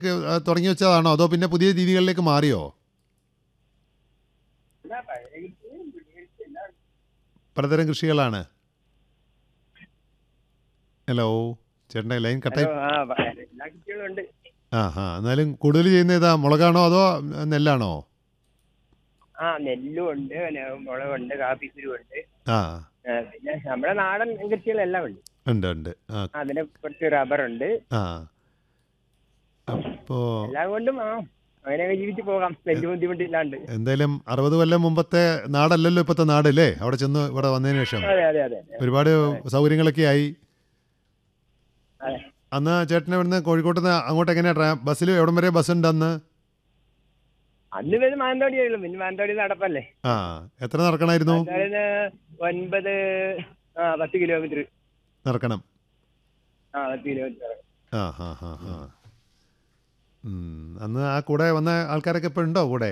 ആ, തുടങ്ങി വെച്ചതാണോ അതോ പിന്നെ പുതിയ രീതികളിലേക്ക് മാറിയോ എന്നാ പഴയ കൃഷിയും പുതിയ കൃഷിയും എല്ലാം ഉണ്ട്. പലതരം കൃഷികളാണ് ഹലോ ചേട്ടൻ്റെ ലൈൻ കട്ടായി ഹലോ, ആ പ- എല്ലാ കൃഷികളും ഉണ്ട് ആ ആ എന്നാലും കൂടുതൽ ചെയ്യുന്ന ഏതാ മുളകാണോ അതോ നെല്ലാണോ ആ നെല്ലും ഉണ്ട് പിന്നെ മുളകുണ്ട് കാപ്പിക്കുരു ഉണ്ട് ആ ആ, പിന്നെ നമ്മുടെ നാടൻ കൃഷികളെല്ലാം ഉണ്ട് ഉണ്ട് ഉണ്ട് ആ അതിന് കുറച്ച് റബ്ബറുണ്ട് ആ അപ്പോൾ എല്ലാം കൊണ്ടും ആ അങ്ങനെയൊക്കെ ജീവിച്ച് പോകാം വലിയ ബുദ്ധിമുട്ടില്ലാണ്ട് എന്തായാലും അറുപത് കൊല്ലം മുമ്പത്തെ നാടല്ലല്ലോ ഇപ്പോഴത്തെ നാടല്ലേ അവിടെ ചെന്ന് ഇവിടെ വന്നതിന് ശേഷം അതെ അതെ അതെ ഒരുപാട് സൗകര്യങ്ങളൊക്കെ ആയി അതെ അന്ന് ചേട്ടനെ ഇവിടുന്ന് കോഴിക്കോട്ട് നിന്ന് അങ്ങോട്ട് എങ്ങനെയാ ട്രാ ബസ്സിൽ എവിടം വരെ ബസ് ഉണ്ട് അന്ന് അന്ന് പേര് മാനന്തവാടിയുള്ളൂ പിന്നെ മാനന്തവാടി നടപ്പല്ലേ ആ എത്ര നടക്കണമായിരുന്നു മാനന്തവാടിന്ന് ഒൻപത് ആ പത്ത് കിലോമീറ്റർ നടക്കണം ആ പത്ത് കിലോമീറ്റർ ആ ഹാ ഹാ ഹാ ഉം. അന്ന് ആ കൂടെ വന്ന ആൾക്കാരൊക്കെ ഇപ്പം ഉണ്ടോ കൂടെ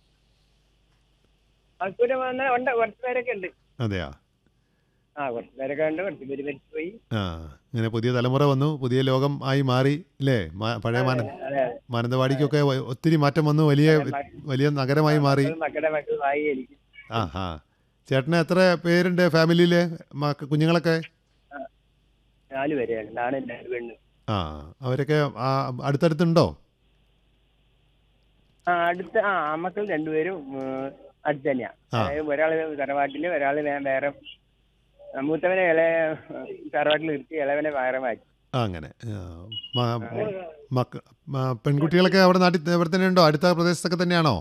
ആൾക്കൂടെ വന്ന ഉണ്ട് കുറച്ച് പേരൊക്കെ ഉണ്ട് അതെയാ ആ കുറച്ച് പേരൊക്കെ ഉണ്ട് കുറച്ച് പേര് മരിച്ചുപോയി ആ ഇങ്ങനെ പുതിയ തലമുറ വന്നു പുതിയ ലോകം ആയി മാറി അല്ലേ മാ- പഴയ മാന അതെ അതെ മാനന്തവാടിക്കൊക്കെ വ- ഒത്തിരി മാറ്റം വന്നു വലിയ വലിയ നഗരമായി മാറി മക്കളും മക്കളുടെ മക്കളായി എനിക്ക് ആ ഹാ ചേട്ടന് എത്ര പേരുണ്ട് ഫാമിലിയിൽ മക്ക കുഞ്ഞുങ്ങളൊക്കെ നാല് പേരെയാണ് നാണ് എൻ്റെ പെണ്ണ് ആ അവരൊക്കെ ആ, അടുത്തടുത്തുണ്ടോ ആ അടുത്ത് ആ മക്കൾ രണ്ടുപേരും ഉം, അടുത്ത് തന്നെയാ ആ. അതായത് ഒരാള് തറവാട്ടില് ഒരാള് വേ- വേറെ ആ, മൂത്തവനെ ഇളയ തറവാട്ടിൽ നിർത്തി ഇളവനെ വേറെ മാറ്റി ആ അങ്ങനെ ആ, മ- മക്ക മ- പെൺകുട്ടികളൊക്കെ അവിടെ നാട്ടിൽ ഇവിടെ തന്നെ ഉണ്ടോ അടുത്ത പ്രദേശത്തൊക്കെ തന്നെയാണോ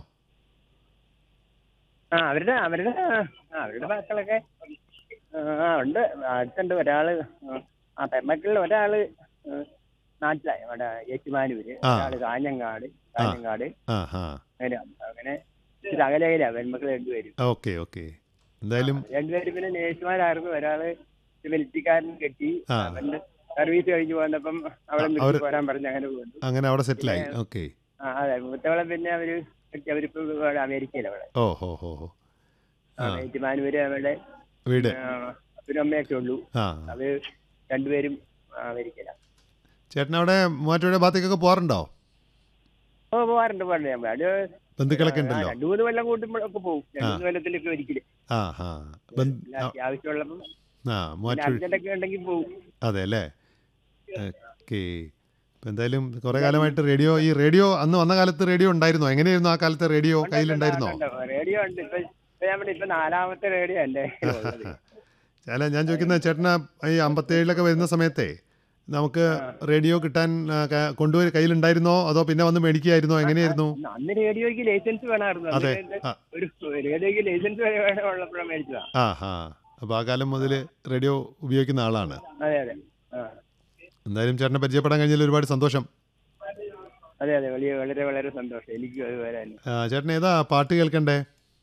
ആ അവരുടെ അവരുടെ ആ അവരുടെ മക്കളൊക്കെ ആ ഉണ്ട് അടുത്തുണ്ട് ഒരാള് ആ പെമ്മക്കളിൽ ഒരാള് ഉം, നാട്ടിലായി അവിടെ ഏറ്റുമാനൂര് ആ. ഒരാള് കാഞ്ഞങ്ങാട് കാഞ്ഞങ്ങാട് ആ ഹാ അങ്ങനെ അങ്ങനെ ഇത് അകലയില പെൺമക്കൾ രണ്ടുപേരും ഓക്കെ ഓക്കെ എന്തായാലും രണ്ടുപേരും പിന്നെ നേഴ്സുമാരായിരുന്നു ഒരാള് മിലിറ്ററിക്കാരൻ കെട്ടി ആ. അവന്റെ സർവീസ് കഴിഞ്ഞ് പോന്നപ്പം അവിടെ നിർത്തി അവര്- പോരാൻ പറഞ്ഞ് അങ്ങനെ പോകുന്നു അങ്ങനെ അവിടെ സെറ്റിലായി ഓക്കെ ആ അതെ മൂത്തവളെ പിന്നെ അവര് കെട്ടി അവരിപ്പോ ഇവിടെ അമേരിക്കയിലാണ് അവിടെ ഓ ഹോ ഹോ ഹോ ആ ഏറ്റുമാനൂര് അവിടെ വീട് ആ, അപ്പനും അമ്മയൊക്കെ ഉള്ളൂ ആ അത് രണ്ടുപേരും അമേരിക്കയിലാണ് ചേട്ടൻ അവിടെ മൂവാറ്റുപുഴ ഭാഗത്തേക്കൊക്കെ പോകാറുണ്ടോ ഓ പോവാറുണ്ട് പോകാറുണ്ട് ഞാൻ അത് ബന്ധുക്കളൊക്കെ ഉണ്ടല്ലോ രണ്ടു മൂന്ന് കൊല്ലം കൂട്ടുമ്പോഴൊക്കെ പോകും രണ്ടു മൂന്ന് കൊല്ലത്തിലൊക്കെ ഒരിക്കലും ആ ഹാ ബന്ധ ആ, ആവശ്യമുള്ളപ്പം ആ പിന്നെ മൂവാറ്റുപുഴ അർജന്റൊക്കെ ഉണ്ടെങ്കിൽ പോകും അതെ അല്ലേ ഓക്കെ ഇപ്പം എന്തായാലും കുറേ കാലമായിട്ട് റേഡിയോ ഈ റേഡിയോ അന്ന് വന്ന കാലത്ത് റേഡിയോ ഉണ്ടായിരുന്നോ എങ്ങനെയായിരുന്നു ആ കാലത്തെ റേഡിയോ കയ്യിലുണ്ടായിരുന്നോ റേഡിയോ ഉണ്ട് ഇപ്പൊ ഇപ്പൊ ഞാൻ പറഞ്ഞ ഇപ്പൊ നാലാമത്തെ റേഡിയോ അല്ലേ ഉള്ളത്. അല്ല ഞാൻ ചോദിക്കുന്നത് ചേട്ടന് ഈ അമ്പത്തേഴിലൊക്കെ വരുന്ന സമയത്തെ നമുക്ക് റേഡിയോ കിട്ടാൻ ആ, ക- കൊണ്ടുപോയി കയ്യിലുണ്ടായിരുന്നോ അതോ പിന്നെ വന്ന് മേടിക്കുകയായിരുന്നോ എങ്ങനെയായിരുന്നു അന്ന് അന്ന് റേഡിയോയ്ക്ക് ലൈസൻസ് വേണമായിരുന്നു അന്ന് അതെ ഇതിന്റെ ആ ഒരു റേഡിയോയ്ക്ക് ലൈസൻസ് വരെ വേണം ഉള്ളപ്പോഴാണ് മേടിച്ചതാ ആ ഹാ അപ്പോൾ ആ കാലം മുതൽ റേഡിയോ ഉപയോഗിക്കുന്ന ആളാണ് അതെ അതെ ആ എന്തായാലും ചേട്ടനെ പരിചയപ്പെടാൻ കഴിഞ്ഞതിൽ ഒരുപാട് സന്തോഷം അതെ അതെ വലിയ വളരെ വളരെ സന്തോഷം എനിക്ക് അത് വരാൻ ആ, ചേട്ടൻ ഏതാ പാട്ട് കേൾക്കണ്ടേ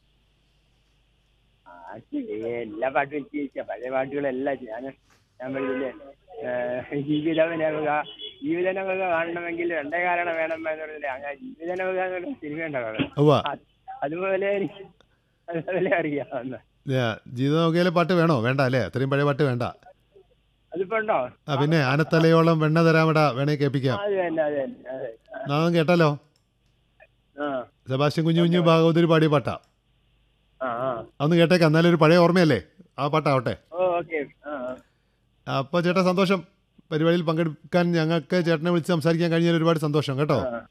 പാട്ട് എല്ലാ പാട്ടും എനിക്ക് ഇഷ്ടം പഴയ പാട്ടുകളെല്ലാം ഞാൻ ഞാൻ പറഞ്ഞില്ലേ ജീവിതനവുക ജീവിതനവുക കാണണമെങ്കിൽ രണ്ടേ കാരണം വേണം എന്ന് പറഞ്ഞില്ലേ അങ്ങനെ ജീവിതനവുക എന്നുള്ള സിനിമ ഉണ്ടാവും ഉവ്വ അതുപോലെ എനിക്ക് അതുപോലെ അറിയാം ജീവിത നോക്കിയാലെ പാട്ട് വേണോ വേണ്ട അല്ലേ അത്രയും പഴയ പാട്ട് വേണ്ട അതിപ്പോ ഉണ്ടോ ആ പിന്നെ ആനത്തലയോളം വെണ്ണ തരാമിട വേണേ കേൾപ്പിക്കാം അത് തന്നെ അത് തന്നെ അതെ നാം കേട്ടാലോ ആ സെബാസ്റ്റ്യൻ കുഞ്ഞു കുഞ്ഞു ഭാഗവതര് പാടിയ പാട്ടാ ആ ആ അതൊന്ന് കേട്ടേക്കാം എന്നാലും ഒരു പഴയ ഓർമ്മയല്ലേ ആ പാട്ടാവട്ടെ ഓ ഓക്കെ ആ ആ. അപ്പോൾ ചേട്ടാ സന്തോഷം പരിപാടിയിൽ പങ്കെടുക്കാൻ ഞങ്ങൾക്ക് ചേട്ടനെ വിളിച്ച് സംസാരിക്കാൻ കഴിഞ്ഞാൽ ഒരുപാട് സന്തോഷം കേട്ടോ ആ.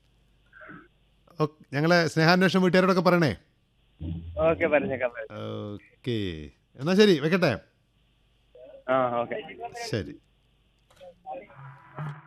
ഓ- ഞങ്ങളെ സ്നേഹാന്വേഷണം വീട്ടുകാരോടൊക്കെ പറയണേ ഓക്കെ പറഞ്ഞേക്കാം പറഞ്ഞേക്കാം. ഓക്കെ എന്നാൽ ശരി വെക്കട്ടെ ആ ഓക്കെ ശരി